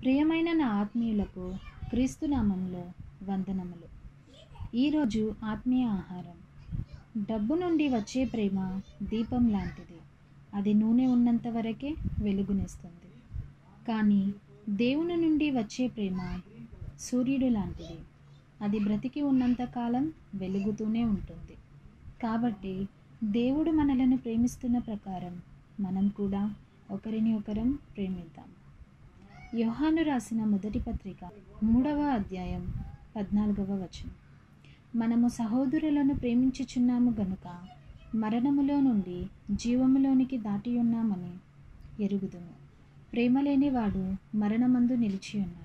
ప్రియమైన నా ఆత్మీయులకు క్రీస్తు నామంలో వందనములు ఈరోజు ఆత్మీయ ఆహారం డబ్బు నుండి వచ్చే ప్రేమ దీపం లాంటిది అది నూనె ఉన్నంత వరకే వెలుగునిస్తుంది కానీ దేవుని నుండి వచ్చే ప్రేమ సూర్యుడు లాంటిది అది బ్రతికి ఉన్నంత కాలం వెలుగుతూనే ఉంటుంది కాబట్టి దేవుడు మనలను ప్రేమిస్తున్న ప్రకారం మనం కూడా ఒకరిని ఒకరం ప్రేమిద్దాం యోహాను రాసిన మొదటి పత్రిక మూడవ అధ్యాయం పద్నాలుగవ వచనం మనము సహోదరులను ప్రేమించుచున్నాము గనుక మరణములో నుండి జీవములోనికి దాటి ఉన్నామని ఎరుగుదుము ప్రేమ లేనివాడు మరణమందు నిలిచి ఉన్నాడు